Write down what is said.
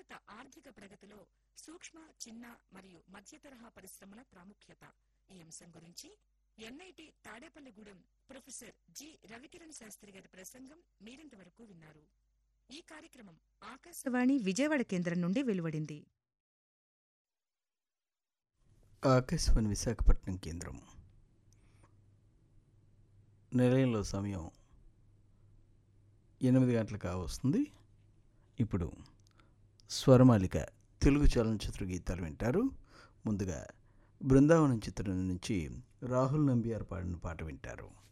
భారత ఆర్థిక ప్రగతిలో సూక్ష్మ చిన్న మరియు మధ్య తరహా పరిశ్రమల ప్రాముఖ్యత ఈ అంశం గురించి NIT Tadepalligudem professor G Ravikiran Sastry గారి ప్రసంగం మీరింతవరకు విన్నారు ఈ కార్యక్రమం ఆకాశవాణి విజయవాడ కేంద్రం నుండి వెలువడింది ఆకాశవాణి విశాఖపట్నం కేంద్రం నిలయంలో సమయం ఎనిమిది గంటలకు కావస్తుంది ఇప్పుడు స్వరమాలిక తెలుగు చలనచిత్ర గీతాలు వింటారు ముందుగా బృందావనం చిత్రం నుంచి రాహుల్ నంబియార్ పాడిన పాట వింటారు